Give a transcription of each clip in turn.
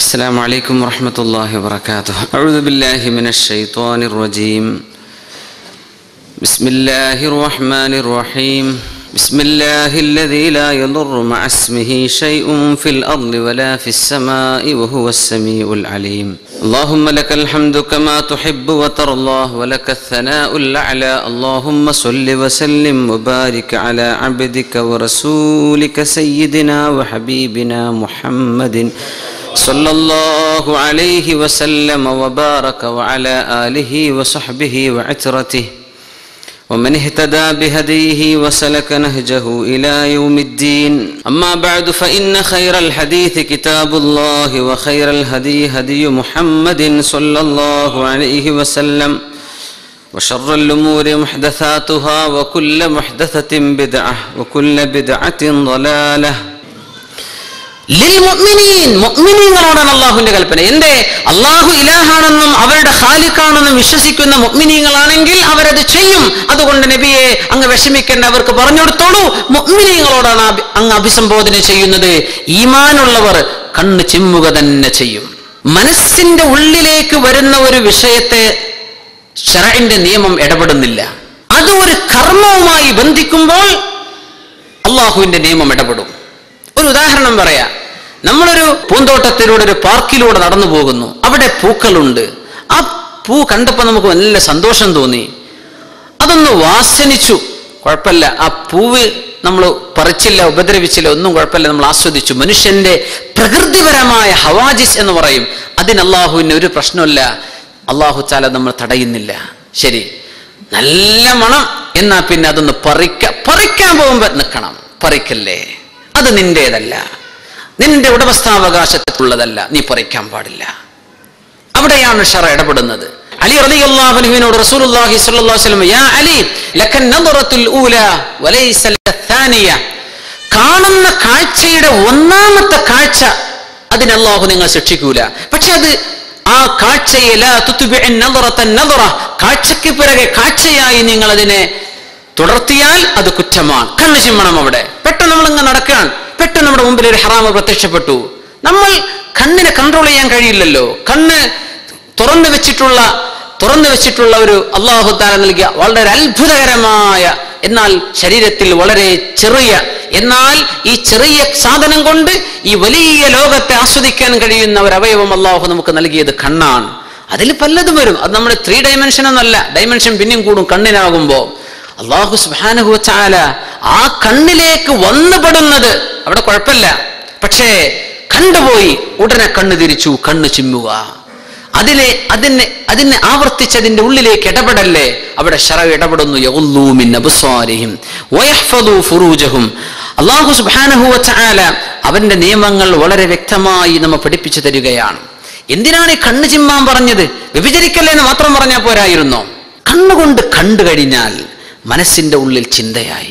السلام عليكم ورحمة الله وبركاته أعوذ بالله من الشيطان الرجيم بسم الله الرحمن الرحيم بسم الله الذي لا يضر مع اسمه شيء في الأرض ولا في السماء وهو السميع العليم اللهم لك الحمد كما تحب وترضى ولك الثناء الأعلى اللهم صل وسلم وبارك على عبدك ورسولك سيدنا وحبيبنا محمد صلى الله عليه وسلم وبارك وعلى آله وصحبه وعترته ومن اهتدى بهديه وسلك نهجه إلى يوم الدين أما بعد فإن خير الحديث كتاب الله وخير الهدي هدي محمد صلى الله عليه وسلم وشر الأمور محدثاتها وكل محدثة بدعة وكل بدعة ضلالة ലിൽ മുഅ്മിനീൻ മുഅ്മിനീങ്ങളോടാണ് അള്ളാഹുവിന്റെ കൽപ്പന എന്തേ അള്ളാഹു ഇലാഹാണെന്നും അവരുടെ ഖാലിഖാണെന്നും വിശ്വസിക്കുന്ന മുഅ്മിനീങ്ങളാണെങ്കിൽ അവരത് ചെയ്യും അതുകൊണ്ട് നബിയെ അങ്ങ് വിഷമിക്കേണ്ട അവർക്ക് പറഞ്ഞു കൊടുത്തോളൂ മുഅ്മിനീങ്ങളോടാണ് അഭി- അങ്ങ് അഭിസംബോധന ചെയ്യുന്നത് ഈമാനുള്ളവർ കണ്ണ് ചിമ്മുക തന്നെ ചെയ്യും മനസ്സിന്റെ ഉള്ളിലേക്ക് വരുന്ന ഒരു വിഷയത്തെ ഷറഇന്റെ നിയമം ഇടപെടുന്നില്ല അത് ഒരു കർമ്മവുമായി ബന്ധിക്കുമ്പോൾ അള്ളാഹുവിന്റെ നിയമം ഇടപെടും ഒരു ഉദാഹരണം പറയാം നമ്മളൊരു പൂന്തോട്ടത്തിലൂടെ ഒരു പാർക്കിലൂടെ നടന്നു പോകുന്നു അവിടെ പൂക്കളുണ്ട് ആ പൂ കണ്ടപ്പോൾ നമുക്ക് നല്ല സന്തോഷം തോന്നി അതൊന്ന് വാസനിച്ചു കുഴപ്പമില്ല ആ പൂവ് നമ്മൾ പറിച്ചില്ല ഉപദ്രവിച്ചില്ല ഒന്നും കുഴപ്പമില്ല നമ്മൾ ആസ്വദിച്ചു മനുഷ്യന്റെ പ്രകൃതിപരമായ ഹവാജിസ് എന്ന് പറയും അതിന് അള്ളാഹുവിന് ഒരു പ്രശ്നമില്ല അള്ളാഹു ചാല നമ്മൾ തടയുന്നില്ല ശരി നല്ല മണം എന്നാ പിന്നെ അതൊന്ന് പറിക്ക പറിക്കാൻ പോകുമ്പോ നിൽക്കണം പറിക്കല്ലേ അത് നിന്റേതല്ല നിന്റെ ഉടമസ്ഥാവകാശത്തിലുള്ളതല്ല നീ പറിക്കാൻ പാടില്ല അവിടെയാണ് ഷറ ഇടപെടുന്നത് അലി റളിയല്ലാഹുവിനോട് റസൂലുള്ളാഹി സ്വല്ലല്ലാഹു അലൈഹി വസല്ലം യാ അലി ലക്കൻ നദറത്തുൽ ഊല വലൈസ ലത്താനിയ കാണുന്ന കാഴ്ചയുടെ ഒന്നാമത്തെ കാഴ്ച അതിന് അല്ലാഹു നിങ്ങൾ ശിക്ഷിക്കൂല പക്ഷെ അത് ആ കാഴ്ചയെ ലാ തുത്ബിഇൻ നദറത്തൻ നദറ കാഴ്ചയ്ക്ക് പിറകെ കാഴ്ചയായി നിങ്ങൾ അതിനെ തുടർത്തിയാൽ അത് കുറ്റമാണ് കണ്ണു ചിമ്മണം അവിടെ പെട്ടെന്ന് നമ്മൾ ഇങ്ങനെ നടക്കുകയാണ് പെട്ടെന്ന് നമ്മുടെ മുമ്പിൽ ഒരു ഹറാമ് പ്രത്യക്ഷപ്പെട്ടു നമ്മൾ കണ്ണിനെ കൺട്രോൾ ചെയ്യാൻ കഴിയില്ലല്ലോ കണ്ണ് തുറന്നു വെച്ചിട്ടുള്ള തുറന്നു വെച്ചിട്ടുള്ള ഒരു അള്ളാഹു താല നൽകിയ വളരെ അത്ഭുതകരമായ എന്നാൽ ശരീരത്തിൽ വളരെ ചെറിയ എന്നാൽ ഈ ചെറിയ സാധനം കൊണ്ട് ഈ വലിയ ലോകത്തെ ആസ്വദിക്കാൻ കഴിയുന്ന ഒരു അവയവം അള്ളാഹു നമുക്ക് നൽകിയത് കണ്ണാണ് അതിൽ പലതും വരും അത് നമ്മുടെ ത്രീ ഡയമെൻഷൻ ഒന്നല്ല ഡയമെൻഷൻ പിന്നെയും കൂടും കണ്ണിനാകുമ്പോൾ അള്ളാഹു സുബാനഹു ചാല ആ കണ്ണിലേക്ക് വന്നുപെടുന്നത് അവിടെ കുഴപ്പമില്ല പക്ഷേ കണ്ടുപോയി ഉടനെ കണ്ണ് തിരിച്ചു കണ്ണ് ചിമ്മുക അതിനെ അതിനെ അതിനെ ആവർത്തിച്ചതിന്റെ ഉള്ളിലേക്ക് ഇടപെടല്ലേ അവിടെ ഷറ ഇടപെടുന്നു യഗുല്ലൂ മിൻ അബ്സാരിഹിം വയഹ്ഫദൂ ഫുറൂജഹും അള്ളാഹു സുബ്ഹാനഹു വതആല അവന്റെ നിയമങ്ങൾ വളരെ വ്യക്തമായി നമ്മെ പഠിപ്പിച്ചു തരികയാണ് എന്തിനാണ് ഈ കണ്ണ് ചിമ്മാൻ പറഞ്ഞത് വ്യഭിചരിക്കല്ലേ എന്ന് മാത്രം പറഞ്ഞാൽ പോരായിരുന്നോ കണ്ണുകൊണ്ട് കണ്ടു കഴിഞ്ഞാൽ മനസ്സിന്റെ ഉള്ളിൽ ചിന്തയായി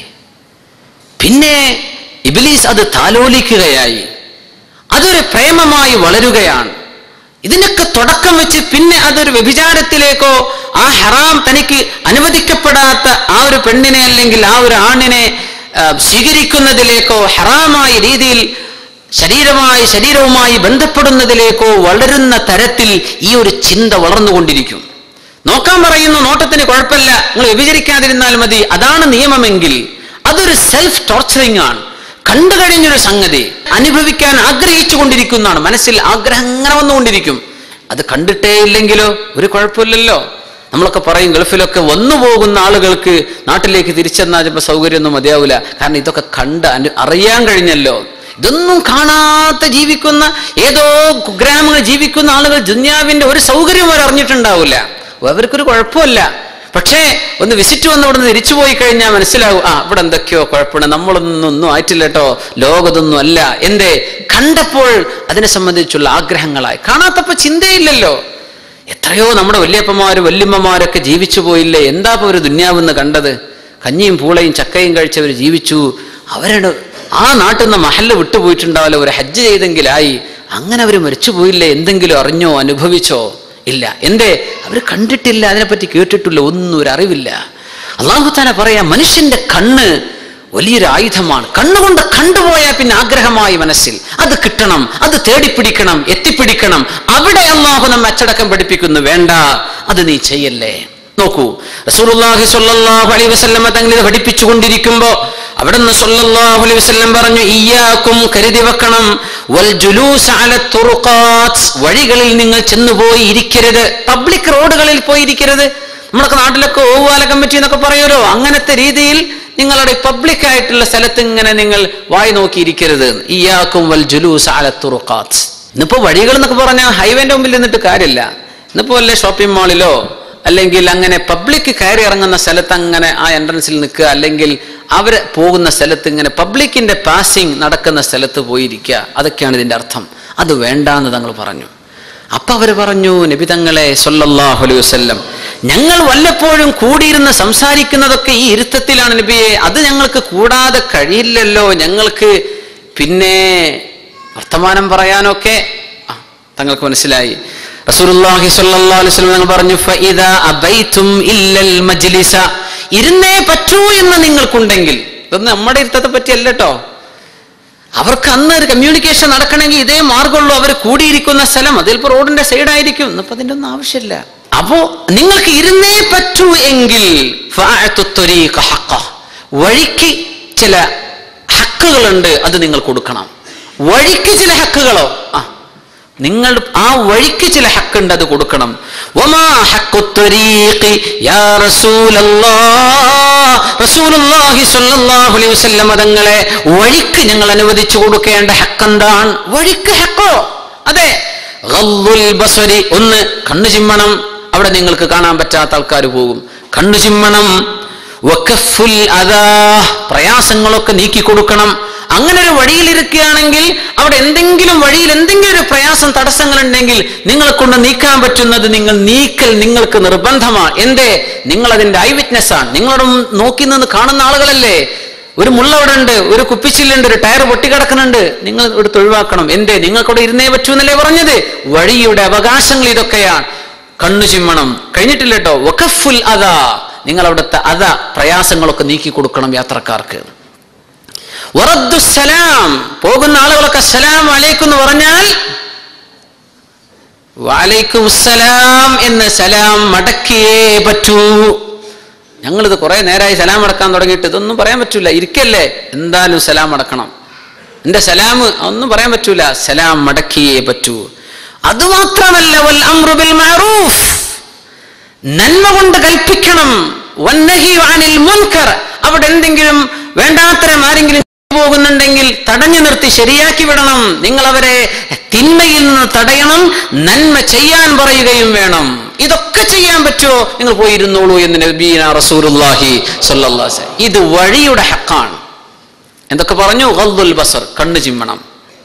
പിന്നെ ഇബിലീസ് അത് താലോലിക്കുകയായി അതൊരു പ്രേമമായി വളരുകയാണ് ഇതിനൊക്കെ തുടക്കം വെച്ച് പിന്നെ അതൊരു വ്യഭിചാരത്തിലേക്കോ ആ ഹറാം തനിക്ക് അനുവദിക്കപ്പെടാത്ത ആ ഒരു പെണ്ണിനെ അല്ലെങ്കിൽ ആ ഒരു ആണിനെ ആ, സ്വീകരിക്കുന്നതിലേക്കോ ഹറാമായ രീതിയിൽ ശരീരമായി ശരീരവുമായി ബന്ധപ്പെടുന്നതിലേക്കോ വളരുന്ന തരത്തിൽ ഈ ഒരു ചിന്ത വളർന്നുകൊണ്ടിരിക്കും നോക്കാൻ പറയുന്നു നോട്ടത്തിന് കുഴപ്പമില്ല നിങ്ങൾ വ്യഭിചരിക്കാതിരുന്നാൽ മതി അതാണ് നിയമമെങ്കിൽ അതൊരു സെൽഫ് ടോർച്ചറിങ് ആണ് കണ്ടു കഴിഞ്ഞൊരു സംഗതി അനുഭവിക്കാൻ ആഗ്രഹിച്ചു കൊണ്ടിരിക്കുന്നതാണ് മനസ്സിൽ ആഗ്രഹം അങ്ങനെ വന്നുകൊണ്ടിരിക്കും അത് കണ്ടിട്ടേ ഇല്ലെങ്കിലോ ഒരു കുഴപ്പമില്ലല്ലോ നമ്മളൊക്കെ പറയും ഗൾഫിലൊക്കെ വന്നു പോകുന്ന ആളുകൾക്ക് നാട്ടിലേക്ക് തിരിച്ചെന്നാൽ ചിലപ്പോൾ സൗകര്യമൊന്നും മതിയാവില്ല കാരണം ഇതൊക്കെ കണ്ട് അനു അറിയാൻ കഴിഞ്ഞല്ലോ ഇതൊന്നും കാണാത്ത ജീവിക്കുന്ന ഏതോ കുഗ്രാമങ്ങൾ ജീവിക്കുന്ന ആളുകൾ ദുന്യാവിന്റെ ഒരു സൗകര്യം അവർ അറിഞ്ഞിട്ടുണ്ടാവില്ല അവർക്കൊരു കുഴപ്പമില്ല പക്ഷേ ഒന്ന് വിസിറ്റ് വന്ന് ഇവിടെ നിന്ന് തിരിച്ചു പോയി കഴിഞ്ഞാൽ മനസ്സിലാവും ആ ഇവിടെ എന്തൊക്കെയോ കുഴപ്പമുണ്ട് നമ്മളൊന്നും ഒന്നും ആയിട്ടില്ല കേട്ടോ ലോകതൊന്നും അല്ല എന്തേ കണ്ടപ്പോൾ അതിനെ സംബന്ധിച്ചുള്ള ആഗ്രഹങ്ങളായി കാണാത്തപ്പോ ചിന്തയില്ലല്ലോ എത്രയോ നമ്മുടെ വല്യപ്പന്മാരും വല്യമ്മമാരൊക്കെ ജീവിച്ചു പോയില്ലേ എന്താ ഇപ്പൊ ഒരു ദുന്യാവെന്ന് കണ്ടത് കഞ്ഞിയും പൂളയും ചക്കയും കഴിച്ചവർ ജീവിച്ചു അവരുടെ ആ നാട്ടിൽ നിന്ന് മഹല്ല് വിട്ടുപോയിട്ടുണ്ടാവല്ലോ ഒരു ഹജ്ജ് ചെയ്തെങ്കിലായി അങ്ങനെ അവർ മരിച്ചു പോയില്ലേ എന്തെങ്കിലും അറിഞ്ഞോ അനുഭവിച്ചോ ഇല്ല എന്തേ അവർ കണ്ടിട്ടില്ല അതിനെപ്പറ്റി കേട്ടിട്ടില്ല ഒന്നും ഒരു അറിവില്ല അള്ളാഹു താല പറയാ മനുഷ്യന്റെ കണ്ണ് വലിയൊരു ആയുധമാണ് കണ്ണുകൊണ്ട് കണ്ടുപോയാൽ പിന്നെ ആഗ്രഹമായി മനസ്സിൽ അത് കിട്ടണം അത് തേടിപ്പിടിക്കണം എത്തിപ്പിടിക്കണം അവിടെ അള്ളാഹു നമ്മെ അച്ചടക്കം പഠിപ്പിക്കുന്നു വേണ്ട അത് നീ ചെയ്യല്ലേ നോക്കൂ റസൂലുള്ളാഹി സ്വല്ലല്ലാഹു അലൈഹി വസല്ലം തങ്ങൾ ഇത് പഠിപ്പിച്ചുകൊണ്ടിരിക്കുമ്പോ അവിടുന്ന് സ്വല്ലല്ലാഹു അലൈഹി വസല്ലം പറഞ്ഞു ഇയ്യാക്കും കരുതി വെക്കണം വൽ ജുലൂസ് അല തുറുഖാത്ത് വഴികളിൽ നിങ്ങൾ ചെന്നുപോയി ഇരിക്കരുത് പബ്ലിക് റോഡുകളിൽ പോയി ഇരിക്കരുത് നമ്മളൊക്കെ നാട്ടിലൊക്കെ ഓവാല കമ്മിറ്റി എന്നൊക്കെ പറയുമല്ലോ അങ്ങനത്തെ രീതിയിൽ നിങ്ങളുടെ പബ്ലിക് ആയിട്ടുള്ള സ്ഥലത്ത് ഇങ്ങനെ നിങ്ങൾ വായി നോക്കിയിരിക്കരുത് ഇയാക്കും വൽ ജുലൂസ് അല തുറുഖാത്ത് ഇന്നിപ്പോ വഴികൾ എന്നൊക്കെ പറഞ്ഞാൽ ഹൈവേന്റെ മുമ്പിൽ നിന്നിട്ട് കാര്യമില്ല ഇന്നിപ്പോ വല്ല ഷോപ്പിംഗ് മാളിലോ അല്ലെങ്കിൽ അങ്ങനെ പബ്ലിക് കയറി ഇറങ്ങുന്ന സ്ഥലത്ത് അങ്ങനെ ആ എൻട്രൻസിൽ നിൽക്കുക അല്ലെങ്കിൽ അവർ പോകുന്ന സ്ഥലത്ത് ഇങ്ങനെ പബ്ലിക്കിന്റെ പാസിംഗ് നടക്കുന്ന സ്ഥലത്ത് പോയിരിക്കുക അതൊക്കെയാണ് ഇതിന്റെ അർത്ഥം അത് വേണ്ടാന്ന് തങ്ങൾ പറഞ്ഞു അപ്പൊ അവർ പറഞ്ഞു നബി തങ്ങളെ സല്ലല്ലാഹു അലൈഹി വസല്ലം ഞങ്ങൾ വല്ലപ്പോഴും കൂടിയിരുന്ന് സംസാരിക്കുന്നതൊക്കെ ഈ ഇരുത്തത്തിലാണ് നബിയെ അത് ഞങ്ങൾക്ക് കൂടാതെ കഴിയില്ലല്ലോ ഞങ്ങൾക്ക് പിന്നെ വർത്തമാനം പറയാനൊക്കെ ആ, തങ്ങൾക്ക് മനസ്സിലായി റസൂലുള്ളാഹി സ്വല്ലല്ലാഹു അലൈഹി വസല്ലം തങ്ങൾ പറഞ്ഞു ഫഇദാ അബൈതും ഇല്ലൽ മജ്ലിസ ഇരുന്നേ പറ്റൂ എന്ന് നിങ്ങൾക്കുണ്ടെങ്കിൽ ഇതൊന്നും നമ്മുടെ ഇരുത്തത്തെ പറ്റിയല്ല കേട്ടോ അവർക്ക് അന്ന് ഒരു കമ്മ്യൂണിക്കേഷൻ നടക്കണമെങ്കിൽ ഇതേ മാർഗമുള്ളൂ അവർ കൂടിയിരിക്കുന്ന സ്ഥലം അതിൽപ്പോ റോഡിന്റെ സൈഡായിരിക്കും ഇന്നിപ്പോ അതിന്റെ ഒന്നും ആവശ്യമില്ല അപ്പോ നിങ്ങൾക്ക് ഇരുന്നേ പറ്റൂ എങ്കിൽ ഫഅഅത്തു ത്വരീഖ ഹഖ. വഴിക്ക് ചില ഹക്കുകളുണ്ട് അത് നിങ്ങൾ കൊടുക്കണം വഴിക്ക് ചില ഹക്കുകളോ ആ നിങ്ങൾ ആ വഴിക്ക് ചില ഹക്കുണ്ട് അത് കൊടുക്കണം വമാ ഹഖു ത്വരീഖി യാ റസൂലല്ലാഹ് റസൂലുള്ളാഹി സ്വല്ലല്ലാഹു അലൈഹി വസല്ലം തങ്ങളെ വഴിക്ക് ഞങ്ങൾ അനുവദിച്ചു കൊടുക്കേണ്ട ഹക്കെന്താണ് വഴിക്ക് ഹക്കോ അതെ ഗദ്ദുൽ ബസരി ഒന്ന് കണ്ണു ചിമ്മണം അവിടെ നിങ്ങൾക്ക് കാണാൻ പറ്റാത്ത ആൾക്കാർ പോകും കണ്ണു ചിമ്മണം വഖഫുൽ അദാ പ്രയാസങ്ങളൊക്കെ നീക്കി കൊടുക്കണം അങ്ങനെ ഒരു വഴിയിലിരിക്കുകയാണെങ്കിൽ അവിടെ എന്തെങ്കിലും വഴിയിൽ എന്തെങ്കിലും ഒരു പ്രയാസം തടസ്സങ്ങൾ ഉണ്ടെങ്കിൽ നിങ്ങളെ കൊണ്ട് നീക്കാൻ പറ്റുന്നത് നിങ്ങൾ നീക്കൽ നിങ്ങൾക്ക് നിർബന്ധമാണ് എന്തേ നിങ്ങൾ അതിന്റെ ഐ വിറ്റ്നസ് ആണ് നിങ്ങളോട് നോക്കി നിന്ന് കാണുന്ന ആളുകളല്ലേ ഒരു മുള്ള അവിടെ ഉണ്ട് ഒരു കുപ്പിച്ചില്ലുണ്ട് ഒരു ടയർ പൊട്ടിക്കിടക്കുന്നുണ്ട് നിങ്ങൾ എടുത്ത് ഒഴിവാക്കണം എന്തേ നിങ്ങൾക്കവിടെ ഇരുന്നേ പറ്റൂ എന്നല്ലേ പറഞ്ഞത് വഴിയുടെ അവകാശങ്ങൾ ഇതൊക്കെയാണ് കണ്ണു ചിമ്മണം കഴിഞ്ഞിട്ടില്ല കേട്ടോ വഖഫുൽ അതാ നിങ്ങൾ അവിടുത്തെ അത പ്രയാസങ്ങളൊക്കെ നീക്കി കൊടുക്കണം യാത്രക്കാർക്ക് വറദ്ദു സലാം പോകുന്ന ആളുകളൊക്കെ സലാം അലൈക്കും എന്ന് പറഞ്ഞാൽ വലൈക്കും സലാം എന്ന് സലാം മടക്കിയേ പറ്റൂ ഞങ്ങളിത് കുറെ നേരമായി സലാം അടക്കാൻ തുടങ്ങിയിട്ട് ഇതൊന്നും പറയാൻ പറ്റൂല ഇരിക്കല്ലേ എന്തായാലും സലാം അടക്കണം എന്റെ സലാം ഒന്നും പറയാൻ പറ്റൂല സലാം മടക്കിയേ പറ്റൂ അതുമാത്രമല്ല വൽ അംറു ബിൽ മഅറൂഫ് നന്മ കൊണ്ട് കൽപ്പിക്കണം വന്നഹിയു അനിൽ മുൻകർ അവിടെ എന്തെങ്കിലും വേണ്ടാത്തരം ആരെങ്കിലും പോകുന്നുണ്ടെങ്കിൽ തടഞ്ഞു നിർത്തി ശരിയാക്കി വിടണം നിങ്ങൾ അവരെ തിന്മയിൽ നിന്ന് തടയണം നന്മ ചെയ്യാൻ പറയുകയും വേണം ഇതൊക്കെ ചെയ്യാൻ പറ്റുമോ നിങ്ങൾ പോയിരുന്നോളൂ എന്ന് നബീന റസൂലുള്ളാഹി സ്വല്ലല്ലാഹു അലൈഹി വസല്ലം. ഇത് വഴിയുടെ ഹക്കാണ് എന്തൊക്കെ പറഞ്ഞു ഗദ്ദുൽ ബസർ കണ്ണു ചിമ്മണം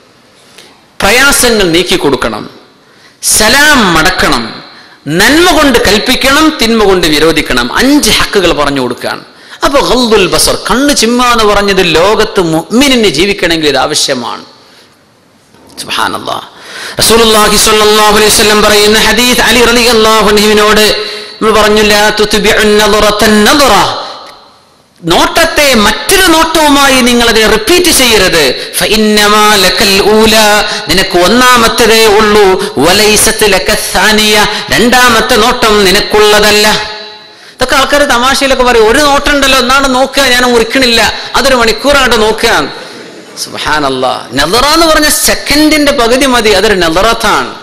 പ്രയാസങ്ങൾ നീക്കി കൊടുക്കണം സലാം മടക്കണം നന്മ കൊണ്ട് കൽപ്പിക്കണം തിന്മ കൊണ്ട് വിരോധിക്കണം അഞ്ച് ഹക്കുകൾ പറഞ്ഞു കൊടുക്കുകയാണ് അപ്പൊ ഗദ്ദുൽ ബസർ കണ്ണ് ചിമ്മ എന്ന് പറഞ്ഞത് ലോകത്ത് മുഅ്മിനിന് ജീവിക്കണമെങ്കിൽ ഇത് ആവശ്യമാണ് സുബ്ഹാനല്ലാഹ് റസൂലുള്ളാഹി സ്വല്ലല്ലാഹു അലൈഹി വസല്ലം പറയുന്ന ഹദീസ് അലി റളിയല്ലാഹു അൻഹുവിനോട് നമ്മൾ പറഞ്ഞു ലാ തുത്ബിഉൻ നദറതൻ നദറ നോട്ടത്തെ മറ്റൊരു നോട്ടവുമായി നിങ്ങൾ അതിനെ റിപ്പീറ്റ് ചെയ്യരുത് ഫഇന്നമാ ലക്കൽ ഊല നിനക്ക് ഒന്നാമത്തതേ ഉള്ളൂ വലൈസത്ത് ലക സാനിയ രണ്ടാമത്തെ നോട്ടം നിനക്കുള്ളതല്ല ഇതൊക്കെ ആൾക്കാർ തമാശയിലൊക്കെ പറയും ഒരു നോട്ടം ഉണ്ടല്ലോ എന്നാണ് നോക്കുക ഞാൻ മുറിക്കണില്ല അതൊരു മണിക്കൂറായിട്ട് നോക്കുക സുബാനല്ല നെതറ എന്ന് പറഞ്ഞ സെക്കൻഡിന്റെ പകുതി മതി അതൊരു നെതറത്താണ്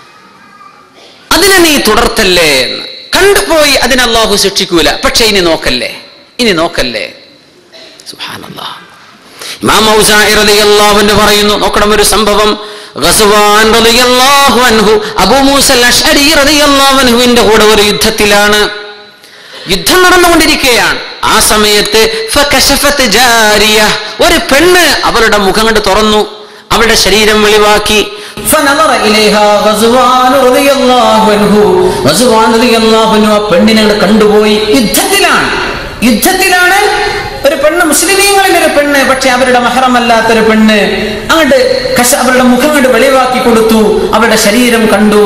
അതിനെ നീ തുടർത്തല്ലേ എന്ന് കണ്ടുപോയി അതിനെ അള്ളാഹു ശിക്ഷിക്കൂല പക്ഷെ ഇനി നോക്കല്ലേ ഇനി നോക്കല്ലേ സുബ്ഹാനല്ലാ ഇമാം ഔസാഇ റളിയല്ലാഹു അൻഹു പറയുന്നു നോക്കണം ഒരു സംഭവം ഗസ്വാൻ റളിയല്ലാഹു അൻഹു അബൂ മൂസ അൽ-അശ്അരി റളിയല്ലാഹു അൻഹുവിന്റെ കൂടെ ഒരു യുദ്ധത്തിലാണ് യുദ്ധം നടന്നുകൊണ്ടിരിക്കുകയാണ് ആ സമയത്ത് ഫകശഫത്ത് ജാരിയ ഒരു പെണ്ണ് അവളുടെ മുഖം കണ്ട് തുറന്നു അവളുടെ ശരീരം വെളിവാക്കി ഫനളറ ഇലൈഹാ ഗസ്വാൻ റളിയല്ലാഹു അൻഹു ഗസ്വാൻ റളിയല്ലാഹു അൻഹു ആ പെണ്ണിനെ അങ്ങട് കണ്ടുപോയി യുദ്ധത്തിലാണ് യുദ്ധത്തിലാണ് ഒരു പെണ്ണ് മുസ്ലിമീങ്ങളിൽ ഒരു പെണ്ണ് പക്ഷെ അവരുടെ മഹറമല്ലാത്തൊരു പെണ്ണ് അങ്ങോട്ട് കശ അവരുടെ മുഖം കണ്ട് വെളിവാക്കി കൊടുത്തു അവരുടെ ശരീരം കണ്ടു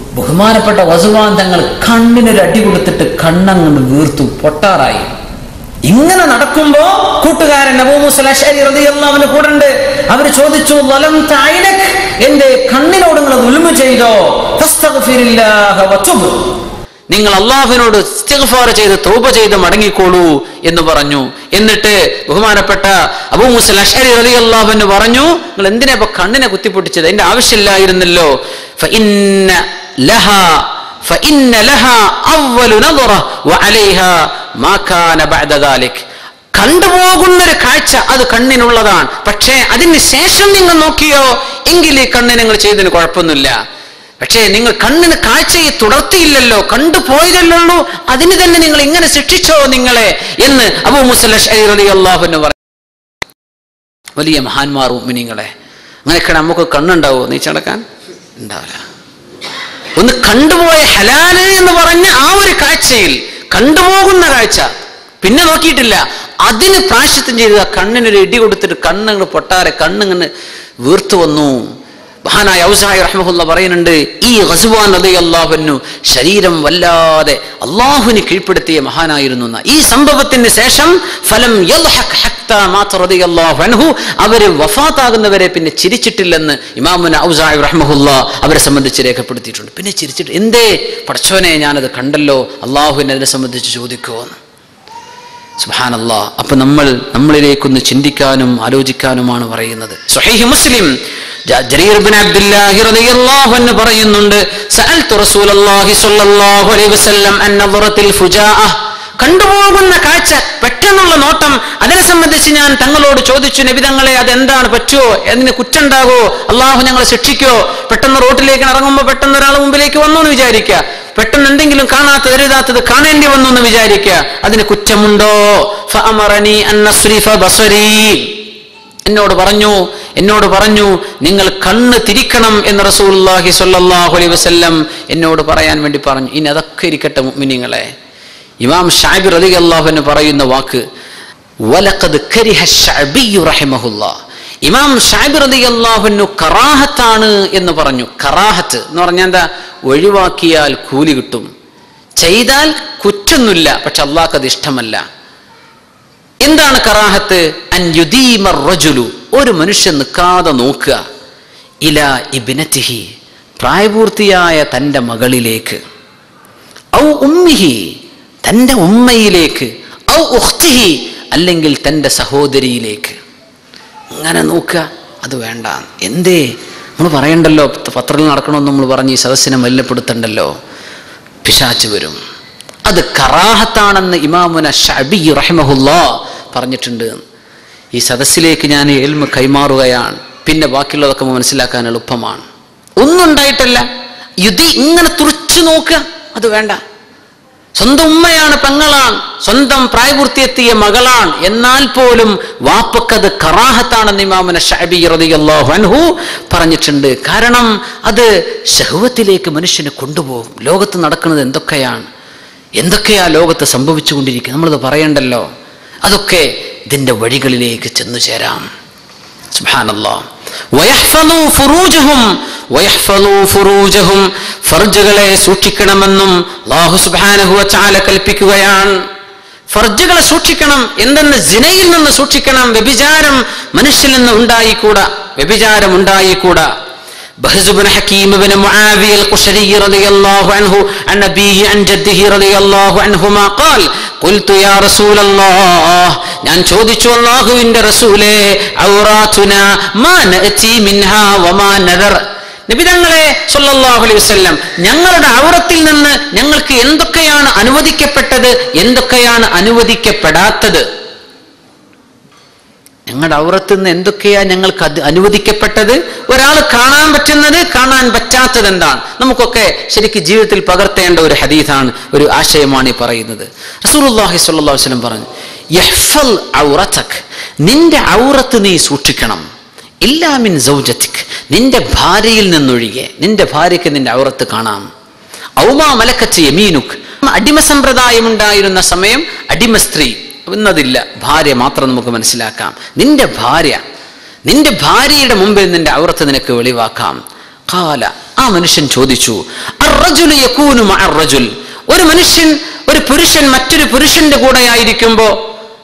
ബഹുമാനപ്പെട്ട വസുവാൻ തങ്ങൾ കണ്ണിനൊരു അടി കൊടുത്തിട്ട് കണ്ണങ്ങോട്ട് വീർത്തു പൊട്ടാറായി ഇങ്ങനെ നടക്കുമ്പോ കൂട്ടുകാരൻ അബൂ മുസ അശ്അരി റളിയല്ലാഹു അൻഹു കൂടെ ഉണ്ട് അവർ ചോദിച്ചു വലം തൈനക് എന്റെ കണ്ണിനോട് നിങ്ങൾ ദുൽമ ചെയ്തോ ഫസ്തഗ്ഫിരില്ലാഹ വതുബ് നിങ്ങൾ അള്ളാഹുവിനോട് ഇസ്തിഗ്ഫാർ ചെയ്ത് തൗബ ചെയ്ത് മടങ്ങിക്കോളൂ എന്ന് പറഞ്ഞു എന്നിട്ട് ബഹുമാനപ്പെട്ട അബൂ മുസൽ അഷ്അരി റളിയല്ലാഹു അൻഹു പറഞ്ഞു നിങ്ങൾ എന്തിനാ ഇപ്പൊ കണ്ണിനെ കുത്തിപ്പൊട്ടിച്ചത് അതിന്റെ ആവശ്യമില്ലായിരുന്നല്ലോ ഫഇന്ന ലഹാ فإن لها أول نظرة وعليها ما كان بعد ذلك കണ്ടുപോകുന്ന ഒരു കാഴ്ച അത് കണ്ണിനുള്ളതാണ് പക്ഷേ അതിന് ശേഷം നിങ്ങൾ നോക്കിയോ എങ്കിൽ ഈ കണ്ണിന് നിങ്ങൾ ചെയ്തതിന് കുഴപ്പമൊന്നുമില്ല പക്ഷേ നിങ്ങൾ കണ്ണിന് കാഴ്ചയെ തുടർത്തിയില്ലല്ലോ കണ്ടുപോയതല്ലുള്ളൂ അതിന് തന്നെ നിങ്ങൾ ഇങ്ങനെ ശിക്ഷിച്ചോ നിങ്ങളെ എന്ന് അബൂ മുസല്ലി അള്ളാഹുന്ന് പറഞ്ഞു വലിയ മഹാന്മാർ ഉമ്മിനിങ്ങളെ അങ്ങനെയൊക്കെ നമുക്ക് കണ്ണുണ്ടാവോ നീച്ചടക്കാൻ ഉണ്ടാവില്ല ഒന്ന് കണ്ടുപോയ ഹലാല് എന്ന് പറഞ്ഞ ആ ഒരു കാഴ്ചയിൽ കണ്ടുപോകുന്ന കാഴ്ച പിന്നെ നോക്കിയിട്ടില്ല അതിന് പ്രാശ്യത്വം ചെയ്ത് ആ കണ്ണിനൊരു ഇടി കൊടുത്തിട്ട് കണ്ണുങ്ങൾ പൊട്ടാരെ കണ്ണിങ്ങനെ വീർത്തു വന്നു മഹാനായ ഔസായി റഹ്മുല്ല പറയുന്നുണ്ട് ഈ ഗസുവാൻ അലി അള്ളാഹുനു ശരീരം വല്ലാതെ അള്ളാഹുവിന് കീഴ്പ്പെടുത്തിയ മഹാനായിരുന്നു എന്ന. ഈ സംഭവത്തിന് ശേഷം ഫലം യൽഹഖ് ഹത്താ മാത റളിയല്ലാഹു അൻഹു അവര് വഫാത്താകുന്നവരെ പിന്നെ ചിരിച്ചിട്ടില്ലെന്ന് ഇമാമുന ഔസായി റഹ്മുല്ല അവരെ സംബന്ധിച്ച് രേഖപ്പെടുത്തിയിട്ടുണ്ട് പിന്നെ ചിരിച്ചിട്ട് എന്തേ പടച്ചോനെ ഞാനത് കണ്ടല്ലോ അള്ളാഹുവിനെ അതിനെ സംബന്ധിച്ച് ചോദിക്കുമോ സുഹാനല്ലാ അപ്പൊ നമ്മൾ നമ്മളിലേക്കൊന്ന് ചിന്തിക്കാനും ആലോചിക്കാനുമാണ് പറയുന്നത് സ്വഹീഹ് മുസ്ലിം ജ- ജരീർ ബിൻ അബ്ദുല്ലാഹി റളിയല്ലാഹു അൻഹു പറയുന്നുണ്ട് സഅൽതു റസൂലല്ലാഹി സ്വല്ലല്ലാഹു അലൈഹി വസല്ലം അൻ നദറത്തിൽ ഫുജാഅ കണ്ടുപോകുന്ന കാഴ്ച പെട്ടെന്നുള്ള നോട്ടം അതിനെ സംബന്ധിച്ച് ഞാൻ തങ്ങളോട് ചോദിച്ചു നബിതങ്ങളെ അതെന്താണ് പറ്റുമോ അതിന് കുറ്റുണ്ടാകോ അള്ളാഹു ഞങ്ങളെ ശിക്ഷിക്കോ പെട്ടെന്ന് റോട്ടിലേക്ക് ഇറങ്ങുമ്പോൾ പെട്ടെന്ന് ഒരാൾ മുമ്പിലേക്ക് വന്നു എന്ന് വിചാരിക്കുക പെട്ടെന്ന് എന്തെങ്കിലും കാണാത്തത് എഴുതാത്തത് കാണേണ്ടി വന്നു എന്ന് വിചാരിക്കുക അതിന് കുറ്റമുണ്ടോ ഫഅമറനി അൻ നസ്രിഫ ബസരീ എന്നോട് പറഞ്ഞു എന്നോട് പറഞ്ഞു നിങ്ങൾ കണ്ണ് തിരിക്കണം എന്ന് റസൂലുള്ളാഹി സ്വല്ലല്ലാഹു അലൈഹി വസല്ലം എന്നോട് പറയാൻ വേണ്ടി പറഞ്ഞു ഇനി അതൊക്കെ ഇരിക്കട്ടെ മുഅ്മിനീങ്ങളെ ഇമാം ഷാബി റളിയല്ലാഹു അൻഹു പറയുന്ന വാക്ക് വലഖദ് കരിഹ ശഅബിയ്യു റഹിമഹുല്ലാ ഇമാം ഷാബി റളിയല്ലാഹു അൻഹു കറാഹത്താണ് എന്ന് പറഞ്ഞു കറാഹത്ത് എന്ന് പറഞ്ഞാൽ എന്താ ഒഴിവാക്കിയാൽ കൂലി കിട്ടും ചെയ്താൽ കുറ്റൊന്നുമില്ല പക്ഷെ അള്ളാഹ്ക്ക് അത് ഇഷ്ടമല്ല എന്താണ് കറാഹത്ത് അൻ യുദീമ റജുലു ഒരു മനുഷ്യൻ നിൽക്കാതെ നോക്കുക ഇല ഇബിനത്തിഹി പ്രായപൂർത്തിയായ തൻ്റെ മകളിലേക്ക് ഔ ഉമ്മിഹി തൻ്റെ ഉമ്മയിലേക്ക് ഔ ഉഖ്തിഹി അല്ലെങ്കിൽ തൻ്റെ സഹോദരിയിലേക്ക് അങ്ങനെ നോക്കുക അത് വേണ്ട എന്തേ നമ്മൾ പറയണ്ടല്ലോ പത്രത്തിൽ നടക്കണമെന്ന് നമ്മൾ പറഞ്ഞ് ഈ സദസ്സിനെ മലിനപ്പെടുത്തണ്ടല്ലോ പിശാച്ച് വരും അത് കറാഹത്താണെന്ന് ഇമാമുന ഷബി റഹിമഹുല്ലാ പറഞ്ഞിട്ടുണ്ട് ഈ സദസ്സിലേക്ക് ഞാൻ എൽമ കൈമാറുകയാണ് പിന്നെ ബാക്കിയുള്ളതൊക്കെ മനസ്സിലാക്കാൻ എളുപ്പമാണ് ഒന്നും ഉണ്ടായിട്ടല്ല യുദ്ധി ഇങ്ങനെ തുറച്ചു നോക്കുക അത് വേണ്ട സ്വന്തം ഉമ്മയാണ് പെങ്ങളാണ് സ്വന്തം പ്രായപൂർത്തിയെത്തിയ മകളാണ് എന്നാൽ പോലും വാപ്പക്കത് കറാഹത്താണെന്ന് ഇമാമുന ഷഅബി റളിയല്ലാഹു അൻഹു പറഞ്ഞിട്ടുണ്ട് കാരണം അത് ഷഹുവത്തിലേക്ക് മനുഷ്യനെ കൊണ്ടുപോകും ലോകത്ത് നടക്കുന്നത് എന്തൊക്കെയാണ് എന്തൊക്കെയാ ലോകത്ത് സംഭവിച്ചുകൊണ്ടിരിക്കുക നമ്മളത് പറയണ്ടല്ലോ അതൊക്കെ ഇതിൻ്റെ വഴികളിലേക്ക് ചെന്നു ചേരാം സുബ്ഹാനല്ലാ വയഹ്ഫളൂ ഫുറൂജഹും വയഹ്ഫളൂ ഫുറൂജഹും ഫർജുകളെ സൂക്ഷിക്കണമെന്നും അല്ലാഹു സുബ്ഹാനഹു വതആല കൽപ്പിക്കുകയാണ് ഫർജുകളെ സൂക്ഷിക്കണം എന്തെന്ന് ജിനയിൽ നിന്ന് സൂക്ഷിക്കണം വ്യഭിചാരം മനുഷ്യനിൽ നിന്ന് ഉണ്ടായിക്കൂടാ വ്യഭിചാരം ഉണ്ടായിക്കൂടാ بهز بن حكيم بن معاوية القشري رضي الله عنه عن أبيه عن جده رضي الله عنهما قال قلت يا رسول الله ഞാൻ ചോദിച്ചു അള്ളാഹുവിന്റെ റസൂലേ ഔറാത്തുന മാ നഅതി മിൻഹാ വമാ നദർ നബി തങ്ങളെ സല്ലല്ലാഹു അലൈഹി വസല്ലം ഞങ്ങളുടെ ഔറത്തിൽ നിന്ന് ഞങ്ങൾക്ക് എന്തൊക്കെയാണ് അനുവദിക്കപ്പെട്ടത് എന്തൊക്കെയാണ് അനുവദിക്കപ്പെടാത്തത് ഞങ്ങളുടെ ഔറത്ത് നിന്ന് എന്തൊക്കെയാ ഞങ്ങൾക്ക് അത് അനുവദിക്കപ്പെട്ടത് ഒരാൾ കാണാൻ പറ്റുന്നത് കാണാൻ പറ്റാത്തത് എന്താണ് നമുക്കൊക്കെ ശരിക്കും ജീവിതത്തിൽ പകർത്തേണ്ട ഒരു ഹദീഥാണ് ഒരു ആശയമാണ് ഈ പറയുന്നത് റസൂലുള്ളാഹി സ്വല്ലല്ലാഹു അലൈഹി വസല്ലം പറഞ്ഞു യഹ്ഫൽ ഔറതക് നിന്റെ ഔറത്ത് നീ സൂക്ഷിക്കണം ഇല്ലാമിൻ സൗജത്തിക് നിന്റെ ഭാര്യയിൽ നിന്നൊഴികെ നിന്റെ ഭാര്യയ്ക്ക് നിന്റെ ഔറത്ത് കാണാം ഔമാ മലക്കച്ച് യമീനുക് അടിമ സമ്പ്രദായം ഉണ്ടായിരുന്ന സമയം അടിമ സ്ത്രീ എന്നതില്ല ഭാര്യ മാത്രം നമുക്ക് മനസ്സിലാക്കാം നിന്റെ ഭാര്യ നിന്റെ ഭാര്യയുടെ മുമ്പിൽ നിന്റെ ഔറത്ത് നിനക്ക് വെളിവാക്കാം കാല ആ മനുഷ്യൻ ചോദിച്ചു അർറജുലു യകൂനു മഅർ റജുൽ ഒരു മനുഷ്യൻ ഒരു പുരുഷൻ മറ്റൊരു പുരുഷന്റെ കൂടെ ആയിരിക്കുമ്പോ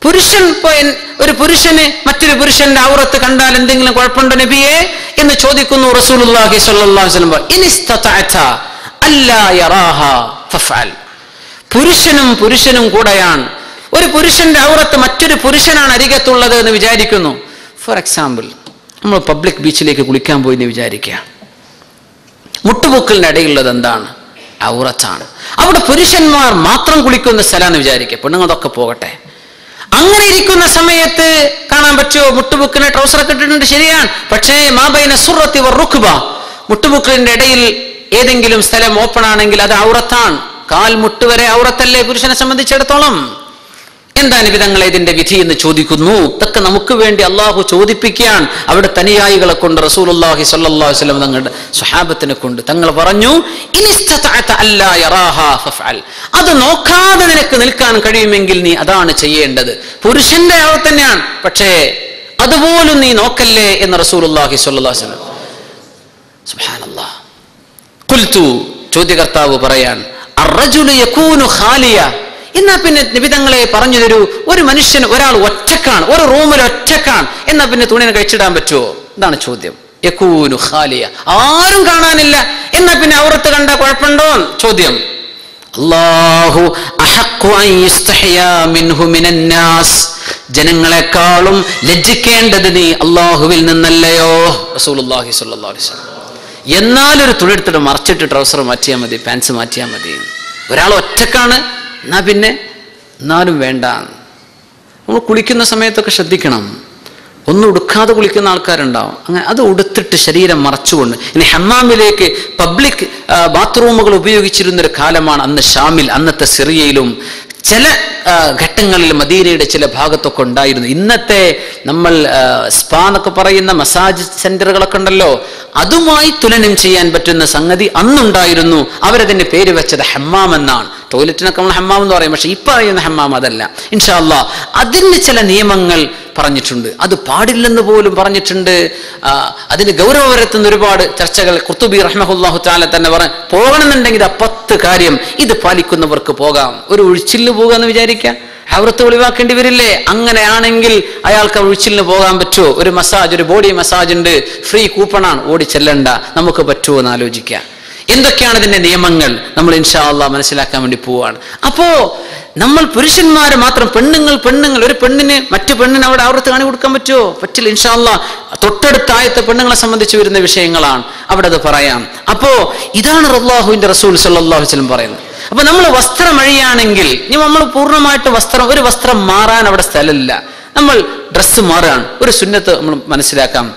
പുരുഷൻ ഇപ്പൊ എൻ- ഒരു പുരുഷന് മറ്റൊരു പുരുഷന്റെ ഔറത്ത് കണ്ടാൽ എന്തെങ്കിലും കുഴപ്പമുണ്ടോ നബിയെ എന്ന് ചോദിക്കുന്നു റസൂലുള്ളാഹി സ്വല്ലല്ലാഹു അലൈഹി വസല്ലം ഇനിസ്തതഅത അല്ലാ യറാഹ ഫഫഅൽ പുരുഷനും പുരുഷനും കൂടെയാണ് ഒരു പുരുഷന്റെ ഔറത്ത് മറ്റൊരു പുരുഷനാണ് അരികത്തുള്ളത് എന്ന് വിചാരിക്കുന്നു ഫോർ എക്സാമ്പിൾ നമ്മൾ പബ്ലിക് ബീച്ചിലേക്ക് കുളിക്കാൻ പോയി എന്ന് വിചാരിക്കുക മുട്ടുപൊക്കലിന്റെ ഇടയിലുള്ളത് എന്താണ് ഔറത്താണ് അവിടെ പുരുഷന്മാർ മാത്രം കുളിക്കുന്ന സ്ഥലമാണെന്ന് വിചാരിക്കുക പെണ്ണുങ്ങളതൊക്കെ പോകട്ടെ അങ്ങനെ ഇരിക്കുന്ന സമയത്ത് കാണാൻ പറ്റുമോ മുട്ടുബുക്കിന് ട്രൗസറൊക്കെ ഇട്ടിട്ടുണ്ട് ശരിയാണ് പക്ഷേ മാബൈന സുറത്തി റുഖ്ബ മുട്ടുബുക്കിന്റെ ഇടയിൽ ഏതെങ്കിലും സ്ഥലം ഓപ്പൺ ആണെങ്കിൽ അത് ഔറത്താണ് കാൽ മുട്ടുവരെ ഔറത്തല്ലേ പുരുഷനെ സംബന്ധിച്ചിടത്തോളം എന്താ നിബിതങ്ങളെ ഇതിന്റെ വിധി എന്ന് ചോദിക്കുന്നു ഇതൊക്കെ നമുക്ക് വേണ്ടി അള്ളാഹു ചോദിപ്പിക്കാൻ അവിടെ തനിയായികളെ കൊണ്ട് റസൂലുള്ളാഹി സ്വല്ലല്ലാഹു അലൈഹി വസല്ലം തങ്ങളുടെ സ്വഹാബത്തിനെ കൊണ്ട് തങ്ങൾ പറഞ്ഞു "ഇനിസ്തതഅത അല്ലാ യറാഹ ഫഫ്അൽ." അത് നോക്കാതെ നിനക്ക് നിൽക്കാൻ കഴിയുമെങ്കിൽ നീ അതാണ് ചെയ്യേണ്ടത് പുരുഷന്റെ ആവ തന്നെയാണ് പക്ഷേ അതുപോലും നീ നോക്കല്ലേ എന്ന് റസൂലുള്ളാഹി സ്വല്ലല്ലാഹു അലൈഹി വസല്ലം സുബ്ഹാനല്ലാഹ് കുൽത്തു ചോദ്യകർത്താവ് പറയാൻ അർറജുലു യകൂനു ഖാലിയ എന്നാ പിന്നെ നിബിതങ്ങളെ പറഞ്ഞു തരൂ ഒരു മനുഷ്യൻ ഒരാൾ ഒറ്റക്കാണ് ഒരു റൂമിൽ ഒറ്റക്കാണ് എന്നാ പിന്നെ തുണിനെ കഴിച്ചിടാൻ പറ്റുമോ ഇതാണ് ചോദ്യം യകൂനു ഖാലിയ ആരും കാണാനില്ല എന്നാ പിന്നെ ഔറത്ത് കണ്ട കുഴപ്പമുണ്ടോ ചോദ്യം അല്ലാഹു അഹഖു അൻ യുസ്തഹയാ മിൻഹു മിനന്നാസ് ജനങ്ങളെക്കാളും ലജ്ജിക്കേണ്ടത് നീ അള്ളാഹുവിൽ നിന്നല്ലയോ റസൂലുള്ളാഹി സ്വല്ലല്ലാഹു അലൈഹി വസല്ലം എന്നാലൊരു തുണിയെടുത്തിട്ട് മറച്ചിട്ട് ട്രൗസർ മാറ്റിയാൽ മതി പാൻസ് മാറ്റിയാൽ മതി ഒരാൾ ഒറ്റക്കാണ് എന്നാ പിന്നെ എന്നാലും വേണ്ട നമ്മൾ കുളിക്കുന്ന സമയത്തൊക്കെ ശ്രദ്ധിക്കണം ഒന്നും ഉടുക്കാതെ കുളിക്കുന്ന ആൾക്കാരുണ്ടാവും അങ്ങനെ അത് ഉടുത്തിട്ട് ശരീരം മറച്ചുകൊണ്ട് ഇനി ഹമ്മാമിലേക്ക് പബ്ലിക് ബാത്റൂമുകൾ ഉപയോഗിച്ചിരുന്ന ഒരു കാലമാണ് അന്ന് ഷാമിൽ അന്നത്തെ സിറിയയിലും ചില ആ, ഘട്ടങ്ങളിൽ മദീനയുടെ ചില ഭാഗത്തൊക്കെ ഉണ്ടായിരുന്നു ഇന്നത്തെ നമ്മൾ ആ, സ്പാ എന്നൊക്കെ പറയുന്ന മസാജ് സെന്ററുകളൊക്കെ ഉണ്ടല്ലോ അതുമായി തുലനം ചെയ്യാൻ പറ്റുന്ന സംഗതി അന്നുണ്ടായിരുന്നു അവരതിന് പേര് വെച്ചത് ഹമ്മാം എന്നാണ് ടോയ്ലറ്റിനൊക്കെ നമ്മൾ ഹമ്മാം എന്ന് പറയും പക്ഷെ ഇപ്പൊ പറയുന്ന ഹമ്മാം അതല്ല ഇൻഷാല്ല അതിന് ചില നിയമങ്ങൾ പറഞ്ഞിട്ടുണ്ട് അത് പാടില്ലെന്ന് പോലും പറഞ്ഞിട്ടുണ്ട് ആ, അതിന് ഗൗരവം വരുത്തുന്ന ഒരുപാട് ചർച്ചകൾ കുർത്തുബി റഹ്മഹുല്ലാഹു താല തന്നെ പറ പോകണമെന്നുണ്ടെങ്കിൽ ഇതാ പത്ത് കാര്യം ഇത് പാലിക്കുന്നവർക്ക് പോകാം ഒരു ഒഴിച്ചിലിന് പോകുക എന്ന് വിചാരിക്കുക ഹവറത്ത് ഒളിവാക്കേണ്ടി വരില്ലേ അങ്ങനെയാണെങ്കിൽ അയാൾക്ക് ആ ഒഴിച്ചിലിന് പോകാൻ പറ്റുമോ ഒരു മസാജ് ഒരു ബോഡി മസാജ് ഉണ്ട് ഫ്രീ കൂപ്പണാണ് ഓടി ചെല്ലണ്ട നമുക്ക് പറ്റുമോ എന്ന് ആലോചിക്കാം എന്തൊക്കെയാണ് ഇതിന്റെ നിയമങ്ങൾ നമ്മൾ ഇൻഷാ അള്ളാഹ് മനസ്സിലാക്കാൻ വേണ്ടി പോവാണ് അപ്പോ നമ്മൾ പുരുഷന്മാര് മാത്രം പെണ്ണുങ്ങൾ പെണ്ണുങ്ങൾ ഒരു പെണ്ണിന് മറ്റു പെണ്ണിന് അവിടെ ആവർത്ത് കാണി കൊടുക്കാൻ പറ്റുമോ പറ്റില്ല ഇൻഷാ അള്ളാഹ് തൊട്ടടുത്ത ആയത്തെ പെണ്ണുങ്ങളെ സംബന്ധിച്ച് വരുന്ന വിഷയങ്ങളാണ് അവിടെ അത് പറയാം അപ്പോ ഇതാണ് റല്ലാഹുവിന്റെ റസൂൽ സല്ലല്ലാഹു അലൈഹി വസല്ലം പറയുന്നത് അപ്പൊ നമ്മൾ വസ്ത്രം അഴിയാണെങ്കിൽ ഇനി നമ്മൾ പൂർണ്ണമായിട്ട് വസ്ത്രം ഒരു വസ്ത്രം മാറാൻ അവിടെ സ്ഥലമില്ല നമ്മൾ ഡ്രസ്സ് മാറാൻ ഒരു സുന്നത്ത് നമ്മൾ മനസ്സിലാക്കാം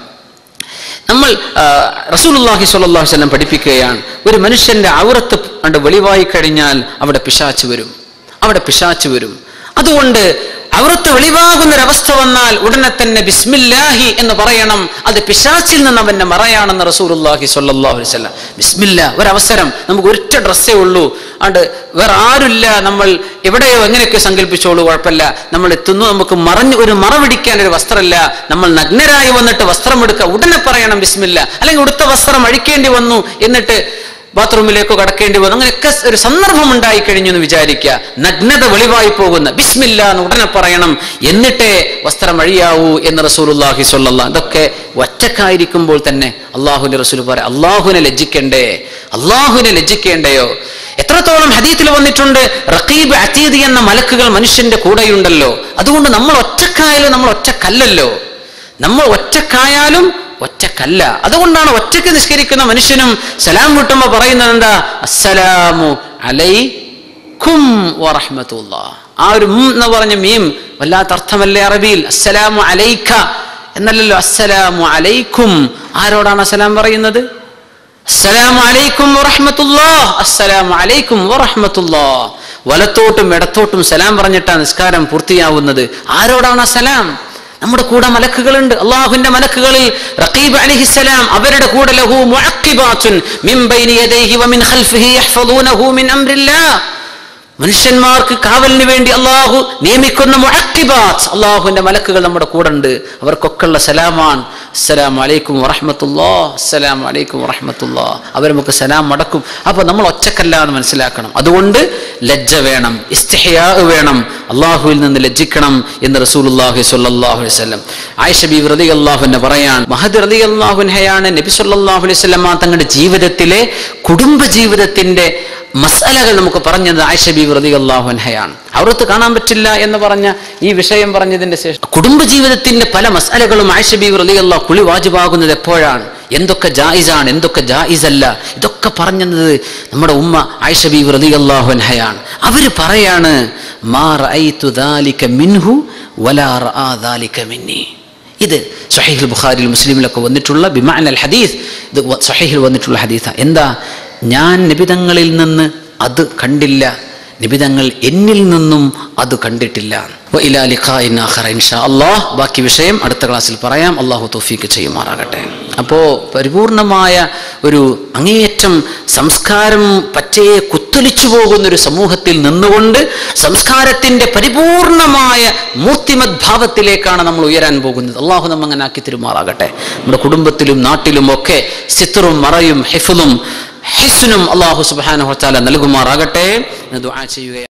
നമ്മൾ ആ, റസൂലുള്ളാഹി സ്വല്ലല്ലാഹു അലൈഹി വസല്ലം പഠിപ്പിക്കുകയാണ് ഒരു മനുഷ്യന്റെ ഔറത്ത് കണ്ട് വെളിവായി കഴിഞ്ഞാൽ അവിടെ പിശാച്ച് വരും അവിടെ പിശാച്ച് വരും അതുകൊണ്ട് ഔറത്ത് വെളിവാകുന്ന ഒരവസ്ഥ വന്നാൽ ഉടനെ തന്നെ ബിസ്മില്ലാഹി എന്ന് പറയണം അത് പിശാച്ചിൽ നിന്ന് അവന്റെ മറയാണെന്ന് റസൂലുള്ളാഹി സ്വല്ലല്ലാഹു അലൈഹി വസല്ലം ബിസ്മില്ല ഒരവസരം നമുക്ക് ഒറ്റ ഡ്രസ്സേ ഉള്ളൂ അതുകൊണ്ട് വേറെ ആരുമില്ല നമ്മൾ എവിടെയോ എങ്ങനെയൊക്കെ സങ്കല്പിച്ചോളൂ കുഴപ്പമില്ല നമ്മൾ എത്തുന്നു നമുക്ക് മറഞ്ഞ് ഒരു മറപിടിക്കാൻ ഒരു വസ്ത്രമില്ല നമ്മൾ നഗ്നരായി വന്നിട്ട് വസ്ത്രം എടുക്കുക ഉടനെ പറയണം ബിസ്മില്ല അല്ലെങ്കിൽ ഉടുത്ത വസ്ത്രം അഴിക്കേണ്ടി വന്നു എന്നിട്ട് ബാത്റൂമിലേക്കോ കടക്കേണ്ടി വന്നു അങ്ങനെയൊക്കെ ഒരു സന്ദർഭം ഉണ്ടായി കഴിഞ്ഞു എന്ന് വിചാരിക്കുക നഗ്നത വെളിവായി പോകുന്ന ബിസ്മില്ല എന്ന് ഉടനെ പറയണം എന്നിട്ടേ വസ്ത്രം അഴിയാവൂ എന്ന് റസൂലുള്ളാഹി സ്വല്ലല്ലാ ഇതൊക്കെ ഒറ്റക്കായിരിക്കുമ്പോൾ തന്നെ അള്ളാഹുവിന്റെ റസൂൽ പറയാം അള്ളാഹുവിനെ ലജ്ജിക്കണ്ടേ അള്ളാഹുവിനെ ലജ്ജിക്കേണ്ടയോ എത്രത്തോളം ഹദീത്തിൽ വന്നിട്ടുണ്ട് റഖീബ് അത്തീദ് എന്ന മലക്കുകൾ മനുഷ്യന്റെ കൂടെയുണ്ടല്ലോ അതുകൊണ്ട് നമ്മൾ ഒറ്റക്കായാലും നമ്മൾ ഒറ്റക്കല്ലല്ലോ നമ്മൾ ഒറ്റക്കായാലും ഒറ്റക്കല്ല അതുകൊണ്ടാണ് ഒറ്റക്ക് നിഷ്കരിക്കുന്ന മനുഷ്യനും സലാം വിട്ടുമ്പോ പറയുന്നത് എന്താ അസ്സലാമു അലൈക്കും വറഹ്മത്തുള്ള ആ ഒരു ഉം എന്ന് പറഞ്ഞ മീം വല്ലാത്ത അർത്ഥമല്ലേ അറബിയിൽ അസ്സലാമു അലൈക്ക എന്നല്ലല്ലോ അസ്സലാമു അലൈക്കും ആരോടാണ് അസ്സലാം പറയുന്നത് അസ്സലാമു അലൈക്കും വറഹ്മത്തുള്ളാഹ് അസ്സലാമു അലൈക്കും വറഹ്മത്തുള്ളാഹ് വലത്തോട്ടും ഇടത്തോട്ടും സലാം പറഞ്ഞിട്ടാണ് നിസ്കാരം പൂർത്തിയാവുന്നത് ആരോടാണ് ആ സലാം നമ്മുടെ കൂടെ മലക്കുകളുണ്ട് അള്ളാഹുവിന്റെ മലക്കുകളിൽ റഖീബ് അലൈഹിസ്സലാം അവരുടെ കൂടെ ലഹു മുഅഖിബാത്തുൻ മിൻ ബൈനി യദൈഹി വമിൻ ഖൽഫിഹി യഹ്ഫദൂനഹു മിൻ അംരില്ലാഹ് മനുഷ്യന്മാർക്ക് കാവലിന് വേണ്ടി അള്ളാഹു നിയമിക്കുന്ന മുഅക്കിബാത്ത് അള്ളാഹുവിന്റെ മലക്കുകൾ നമ്മുടെ കൂടെ ഉണ്ട് അവർക്കൊക്കെ ഉള്ള സലാമാണ് അസ്സലാം വലൈക്കും വറഹമത്തുല്ലാ അസ്സലാം വലൈക്കും വറഹമത്തുല്ലാ അവർ നമുക്ക് സലാം മടക്കും അപ്പൊ നമ്മൾ ഒറ്റക്കല്ല എന്ന് മനസ്സിലാക്കണം അതുകൊണ്ട് ലജ്ജ വേണം ഇസ്തിഹയാ വേണം അള്ളാഹുവിൽ നിന്ന് ലജ്ജിക്കണം എന്ന് റസൂലുള്ളാഹി സ്വല്ലല്ലാഹു അലൈഹി വസല്ലം ആയിഷ ബി റതി അള്ളാഹുവിനെ പറയാൻ മഹദ് റതി അള്ളാഹുൻഹയാണ് നബി സല്ലല്ലാഹു അലൈഹി വസല്ലമ തങ്ങളുടെ ജീവിതത്തിലെ കുടുംബ ജീവിതത്തിന്റെ മസാലകൾ നമുക്ക് പറഞ്ഞത് ആയിഷ ബി റതി അള്ളാഹുൻഹയാണ് അവിടുത്തെ കാണാൻ പറ്റില്ല എന്ന് പറഞ്ഞ ഈ വിഷയം പറഞ്ഞതിന്റെ ശേഷം കുടുംബജീവിതത്തിന്റെ പല മസാലകളും ആയിഷ ബി റതി അള്ളാഹ് കുളി വാജിബാകുന്നത് എപ്പോഴാണ് എന്തൊക്കെ ജായിസാണ് എന്തൊക്കെ ജായിസല്ല ഇതൊക്കെ പറഞ്ഞത് നമ്മുടെ ഉമ്മ ആയിഷ ബി റതി അള്ളാഹുൻഹയാണ് അവര് പറയാണ് മാ റഅയ്തു ദാലിക മിൻഹു വലാ റആ ദാലിക മിന്നി ഇത് സഹീഹുൽ ബുഖാരിൽ മുസ്ലിമിലൊക്കെ വന്നിട്ടുള്ള ബിമാൻ അൽ ഹദീസ് ഇത് വ- സഹീഹിൽ വന്നിട്ടുള്ള ഹദീസാണ് എന്താ ഞാൻ നിബിതങ്ങളിൽ നിന്ന് അത് കണ്ടില്ല നിബിതങ്ങൾ എന്നിൽ നിന്നും അത് കണ്ടിട്ടില്ല വ ഇലാ ലിഖാഇൻ ആഖറ ഇൻഷാ അല്ലാഹ് ബാക്കി വിഷയം അടുത്ത ക്ലാസ്സിൽ പറയാം അള്ളാഹു തൗഫീക്ക് ചെയ്യുമാറാകട്ടെ അപ്പോൾ പരിപൂർണമായ ഒരു അങ്ങേയറ്റം സംസ്കാരം പച്ചയെ കുത്തൊലിച്ചു പോകുന്ന ഒരു സമൂഹത്തിൽ നിന്നുകൊണ്ട് സംസ്കാരത്തിന്റെ പരിപൂർണമായ മൂർത്തിമത് ഭാവത്തിലേക്കാണ് നമ്മൾ ഉയരാൻ പോകുന്നത് അള്ളാഹു നമ്മ അങ്ങനെ ആക്കി തിരുമാറാകട്ടെ നമ്മുടെ കുടുംബത്തിലും നാട്ടിലും ഒക്കെ സിത്തറും മറയും ഹിഫുലും ഹിസ്നും അള്ളാഹു സുബാനു നൽകുമാറാകട്ടെ എന്ന് ദുആ ചെയ്യുക